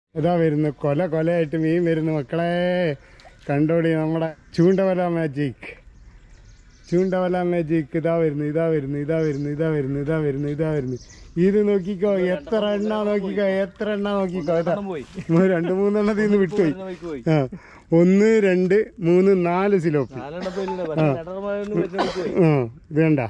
ഇതാ വരുന്നു കൊല കൊലയായിട്ട് മീൻ വരുന്നു മക്കളെ കണ്ടോടി നമ്മുടെ ചൂണ്ടവല മാജിക് ചൂണ്ടവല മാജിക് ഇതാ വരുന്നു ഇതാ വരുന്നു ഇതാ വരുന്നു ഇതാ വരുന്നു ഇതാ വരുന്നു ഇതാ വരുന്നു ഇത് നോക്കിക്കോ എത്ര എണ്ണ നോക്കിക്കോ എത്ര എണ്ണ നോക്കിക്കോ ഇതാ പോയി മൂ- രണ്ട് മൂന്നെണ്ണത്തിൽ നിന്ന് വിട്ടുപോയി വഴിക്ക് പോയി ആ ഒന്ന് രണ്ട് മൂന്ന് നാല് സിലോപ്പി നാലെണ്ണം പോയില്ല പക്ഷേ രണ്ടെണ്ണം വരുന്ന വഴിക്ക് പോയി ആ ഇത് കണ്ട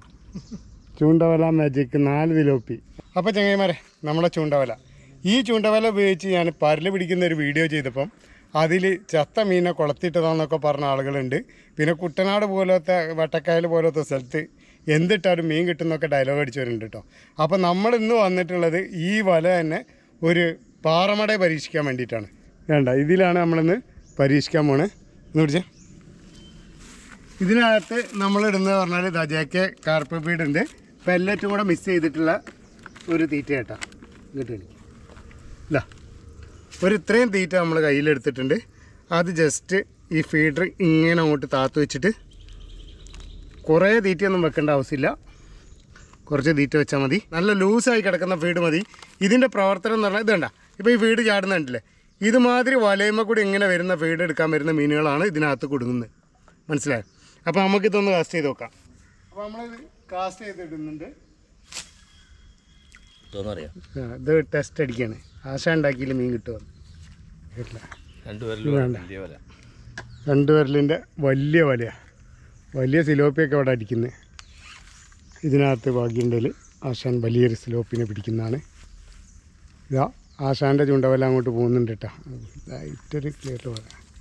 ചൂണ്ടവല മാജിക് നാല് തിലോപ്പി അപ്പോൾ ചങ്ങായിമാരെ നമ്മുടെ ചൂണ്ടവല ഈ ചൂണ്ടവല ഉപയോഗിച്ച് ഞാൻ പരല് പിടിക്കുന്ന ഒരു വീഡിയോ ചെയ്തപ്പം അതിൽ ചത്ത മീനെ കൊളത്തിട്ടതാന്നൊക്കെ പറഞ്ഞ ആളുകളുണ്ട് പിന്നെ കുട്ടനാട് പോലത്തെ വട്ടക്കായൽ പോലത്തെ സ്ഥലത്ത് എന്തിട്ടാലും മീൻ കിട്ടുന്നൊക്കെ ഡയലോഗ് അടിച്ചവരുണ്ട് കേട്ടോ അപ്പോൾ നമ്മൾ ഇന്ന് വന്നിട്ടുള്ളത് ഈ വല തന്നെ ഒരു പാറമട പരീക്ഷിക്കാൻ വേണ്ടിയിട്ടാണ് വേണ്ട ഇതിലാണ് നമ്മളിന്ന് പരീക്ഷിക്കാൻ പോണേ എന്ന് പിടിച്ചേ ഇതിനകത്ത് നമ്മൾ ഇടുന്നത് പറഞ്ഞാൽ ഇതാ ജെ കാർപ്പ് ഫീഡ് ഉണ്ട് പെല്ലറ്റും കൂടെ മിക്സ് ചെയ്തിട്ടുള്ള ഒരു തീറ്റ കേട്ടാ ഇങ്ങോട്ട് കാണിക്ക്. ഇല്ല ഒരു ഇത്രയും തീറ്റ നമ്മൾ കയ്യിലെടുത്തിട്ടുണ്ട് അത് ജസ്റ്റ് ഈ ഫീഡർ ഇങ്ങനെ അങ്ങോട്ട് താത്തു വെച്ചിട്ട് കുറേ തീറ്റയൊന്നും വെക്കേണ്ട ആവശ്യമില്ല കുറച്ച് തീറ്റ വെച്ചാൽ മതി നല്ല ലൂസായി കിടക്കുന്ന ഫീഡ് മതി ഇതിൻ്റെ പ്രവർത്തനം എന്ന് പറഞ്ഞാൽ ഇത് കണ്ട ഇപ്പോൾ ഈ ഫീഡ് ചാടുന്ന കണ്ടില്ലേ ഇതുമാതിരി വലയുമ്പോൾ കൂടി ഇങ്ങനെ വരുന്ന ഫീഡ് എടുക്കാൻ വരുന്ന മീനുകളാണ് ഇതിനകത്ത് കൊടുക്കുന്നത് മനസ്സിലായോ അപ്പോൾ നമുക്കിതൊന്ന് കാസ്റ്റ് ചെയ്ത് നോക്കാം അപ്പോൾ നമ്മളിത് കാസ്റ്റ് ചെയ്തിടുന്നുണ്ട് തോന്നറിയാം ആ, ഇത് ടെസ്റ്റ് അടിക്കുകയാണ് ആശ ഉണ്ടാക്കിയില്ല മീൻ കിട്ടുമോ ഇല്ല രണ്ടുപേരിലും വേണ്ട. വലിയ പോലെ രണ്ട് വിരലിൻ്റെ വലിയ വലയാണ് വലിയ സിലോപ്പിയൊക്കെ അവിടെ അടിക്കുന്നത് ഇതിനകത്ത് ഭാഗ്യമുണ്ടെങ്കിൽ ആശാൻ വലിയൊരു സിലോപ്പിനെ പിടിക്കുന്നതാണ് ഇതാ ആശാൻ്റെ ചുണ്ടവല അങ്ങോട്ട് പോകുന്നുണ്ട് കേട്ടോ ലൈറ്റൊരു ക്ലിയർ പോലെ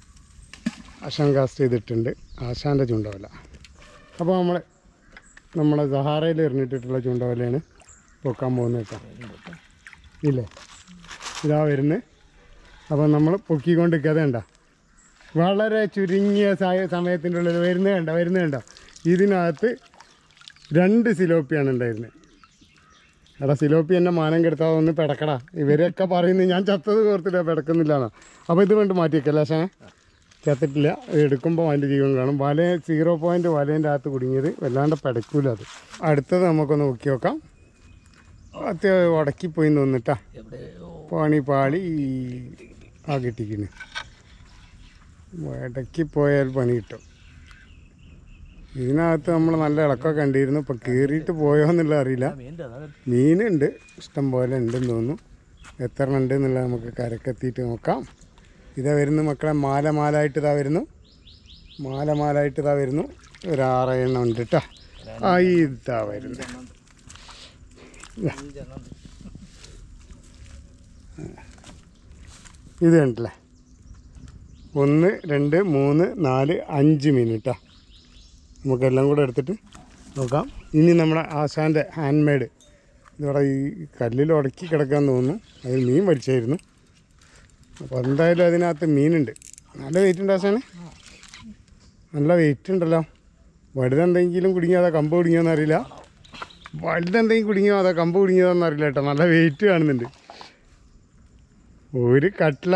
ആശാൻ കാസ്റ്റ് ചെയ്തിട്ടുണ്ട് ആശാൻ്റെ ചുണ്ടവല അപ്പോൾ നമ്മൾ നമ്മളെ സഹാറയിൽ എറിഞ്ഞിട്ടിട്ടുള്ള ചുണ്ടവലയാണ് പൊക്കാൻ പോകുന്നത് കേട്ടോ ഇല്ലേ ഇതാ വരുന്നത് അപ്പോൾ നമ്മൾ പൊക്കിക്കൊണ്ടിരിക്കാതെ ഉണ്ടോ വളരെ ചുരുങ്ങിയ സ- സമയത്തിൻ്റെ ഉള്ളിൽ വരുന്നത് കണ്ട വരുന്നത് കണ്ട ഇതിനകത്ത് രണ്ട് സിലോപ്പിയാണ് ഉണ്ടായിരുന്നത് എടാ സിലോപ്പി എന്നെ മാനം കെടുത്താ ഒന്ന് പിടക്കടാ ഇവരൊക്കെ പറയുന്നത് ഞാൻ ചത്തത് കോർത്തില്ല പിടക്കുന്നില്ലാന്നാ അപ്പോൾ ഇത് കൊണ്ട് മാറ്റിയേക്കല്ലേ പക്ഷേ ചത്തിട്ടില്ല എടുക്കുമ്പോൾ അതിൻ്റെ ജീവൻ കാണും വല സീറോ പോയിൻറ്റ് വലേൻ്റെ അകത്ത് കുടുങ്ങിയത് വല്ലാണ്ട് പിടക്കൂല അത് അടുത്തത് നമുക്കൊന്ന് നോക്കി നോക്കാം അത്യാവശ്യം ഉടക്കിപ്പോയി തോന്നിട്ടാ പണി പാളി ആ കിട്ടിക്കുന്നു ഇടയ്ക്ക് പോയാൽ പണി കിട്ടും ഇതിനകത്ത് നമ്മൾ നല്ല ഇളക്കമൊക്കെ കണ്ടിരുന്നു ഇപ്പം കയറിയിട്ട് പോയോ എന്നുള്ള അറിയില്ല മീൻ്റെ അതാണ് മീനുണ്ട് ഇഷ്ടം പോലെ ഉണ്ടെന്ന് തോന്നുന്നു എത്ര എണ്ണം ഉണ്ട് എന്നുള്ളത് നമുക്ക് കരക്കെത്തിയിട്ട് നോക്കാം ഇതാ വരുന്നു മക്കളെ മാല മാലായിട്ട് ഇതാ വരുന്നു മാല മാലായിട്ട് ഇതാ വരുന്നു ഒരു ആറ് എണ്ണം ഉണ്ട് കേട്ടോ ആ ഇതാ വരുന്നത് ഇത് കണ്ടില്ലേ ഒന്ന് രണ്ട് മൂന്ന് നാല് അഞ്ച് മീൻ കേട്ടോ നമുക്കെല്ലാം കൂടെ എടുത്തിട്ട് നോക്കാം ഇനി നമ്മുടെ ആശാൻ്റെ ഹാൻഡ് മെയ്ഡ് ഇതിവിടെ ഈ കല്ലിൽ ഉടക്കി കിടക്കാൻ തോന്നുന്നു അതിൽ മീൻ വലിച്ചായിരുന്നു അപ്പോൾ എന്തായാലും അതിനകത്ത് മീനുണ്ട് നല്ല വെയിറ്റ് ഉണ്ട് ആശാനെ നല്ല വെയിറ്റ് ഉണ്ടല്ലോ വലുതെന്തെങ്കിലും കുടുങ്ങിയോ അതോ കമ്പ് കുടുങ്ങിയോന്ന് അറിയില്ല വലുതെന്തെങ്കിലും കുടുങ്ങിയോ അതോ കമ്പ് കുടുങ്ങിയോന്ന് അറിയില്ല കേട്ടോ നല്ല വെയിറ്റ് കാണുന്നുണ്ട് ഒരു കട്ട്ല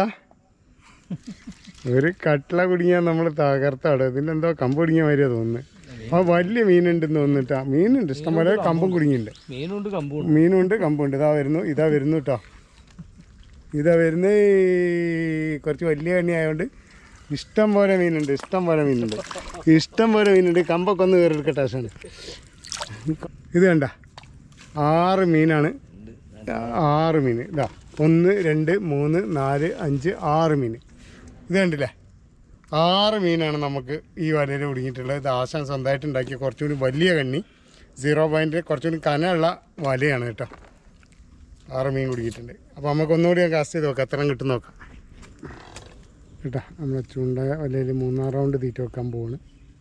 ഒരു കട്ട്ല കുടുങ്ങിയാൽ നമ്മൾ തകർത്താണ് ഇതിലെന്തോ കമ്പ് കുടുങ്ങിയ മാതിരിയാണ് തോന്നുന്നത് ആ വലിയ മീനുണ്ടെന്ന് തോന്നിട്ടാ മീനുണ്ട് ഇഷ്ടംപോലെ കമ്പും കുടുങ്ങിയിട്ടുണ്ട് മീനുണ്ട് കമ്പും മീനുണ്ട് കമ്പുണ്ട് ഇതാ വരുന്നു ഇതാ വരുന്നു കേട്ടോ ഇതാ വരുന്നത് കുറച്ച് വലിയ കണ്ണി ആയതുകൊണ്ട് ഇഷ്ടം പോലെ മീനുണ്ട് ഇഷ്ടം പോലെ മീനുണ്ട് ഇഷ്ടം പോലെ മീനുണ്ട് കമ്പൊക്കെ ഒന്ന് കയറി എടുക്കട്ടെ ആശാണ് ഇത് കണ്ട ആറ് മീനാണ് ആറ് മീൻ ഇതാ ഒന്ന് രണ്ട് മൂന്ന് നാല് അഞ്ച് ആറ് മീൻ ഇത് കണ്ടില്ലേ ആറ് മീനാണ് നമുക്ക് ഈ വലയിൽ കുടുങ്ങിയിട്ടുള്ളത് ഇത് ആശാൻ സ്വന്തമായിട്ട് ഉണ്ടാക്കിയ കുറച്ചുകൂടി വലിയ കണ്ണി സീറോ പോയിൻറ്റ് കുറച്ചുകൂടി കനമുള്ള വലയാണ് കേട്ടോ ആറ് മീൻ കുടുങ്ങിയിട്ടുണ്ട് അപ്പോൾ നമുക്ക് ഒന്നുകൂടി കാസ്റ്റ് ചെയ്ത് നോക്കാം എത്ര കിട്ടും നോക്കാം കേട്ടോ നമ്മളെ ചൂണ്ട വലയിൽ മൂന്നാം റൗണ്ട് തീറ്റ വെക്കാൻ പോവാണ്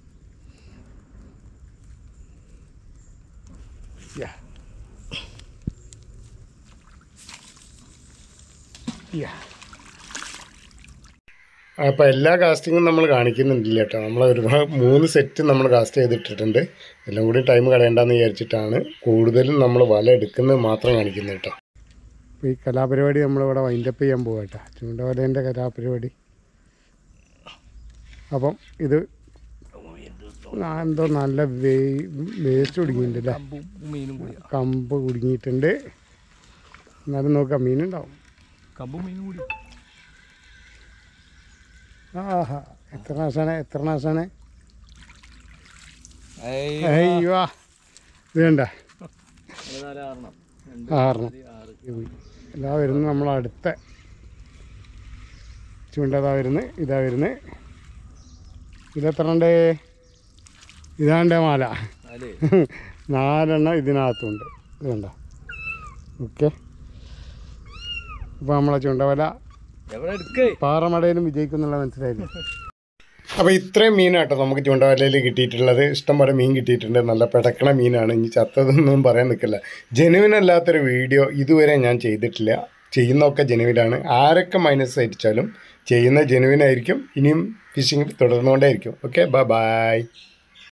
Yeah. Yeah. അപ്പോൾ എല്ലാ കാസ്റ്റിങ്ങും നമ്മൾ കാണിക്കുന്നുണ്ടില്ല കേട്ടോ നമ്മൾ ഒരുപാട് മൂന്ന് സെറ്റ് നമ്മൾ കാസ്റ്റ് ചെയ്തിട്ടിട്ടുണ്ട് എല്ലാം കൂടി ടൈം കളയണ്ടെന്ന് വിചാരിച്ചിട്ടാണ് കൂടുതലും നമ്മൾ വല എടുക്കുന്നത് മാത്രം കാണിക്കുന്നത് കേട്ടോ അപ്പോൾ ഈ കലാപരിപാടി നമ്മളിവിടെ വൈൻഡപ്പ് ചെയ്യാൻ പോകാം കേട്ടോ ചൂണ്ടവലേൻ്റെ കലാപരിപാടി അപ്പം ഇത് ആ, എന്തോ നല്ല വേസ്റ്റ് കുടുങ്ങിയിട്ടുണ്ട് അല്ലേ കമ്പും മീനും കൂടി കമ്പ് കുടുങ്ങിയിട്ടുണ്ട് എന്നാലും നോക്കാം മീനുണ്ടാവും കമ്പും മീനും കൂടി ആഹാ എത്ര നാശാനെ എത്ര നാശാനെ അയ്യോ ഇത് വേണ്ട ആറെണ്ണം രണ്ട് ആറെണ്ണം ആറ് ഇതാ വരുന്നത് നമ്മൾ അടുത്ത ചൂണ്ടതാ വരുന്നത് ഇതാ വരുന്നത് ഇതെത്ര ഉണ്ട് ഇതാണ്ട് മാല അല്ലേ നാലെണ്ണം ഇതിനകത്തുണ്ട് ഇത് കണ്ട ഓക്കെ അപ്പോൾ നമ്മളെ ചൂണ്ടവല എവിടെ എടുക്കേ പാറമടയിലും വിജയിക്കുന്നുള്ള മനസ്സിലായില്ലേ അപ്പോൾ ഇത്രയും മീനാട്ടോ നമുക്ക് ചൂണ്ടവലയിൽ കിട്ടിയിട്ടുള്ളത് ഇഷ്ടംപോലെ മീൻ കിട്ടിയിട്ടുണ്ട് നല്ല പിടക്കണ മീനാണ് ഇനി ചത്തതൊന്നും പറയാൻ നിൽക്കില്ല ജെനുവിൻ അല്ലാത്തൊരു വീഡിയോ ഇതുവരെ ഞാൻ ചെയ്തിട്ടില്ല ചെയ്യുന്നതൊക്കെ ജെനുവിനാണ് ആരൊക്കെ മൈനസ് അടിച്ചാലും ചെയ്യുന്ന ജെനുവിനായിരിക്കും ഇനിയും ഫിഷിംഗ് തുടർന്നുകൊണ്ടേയിരിക്കും ഓക്കെ ബൈ ബൈ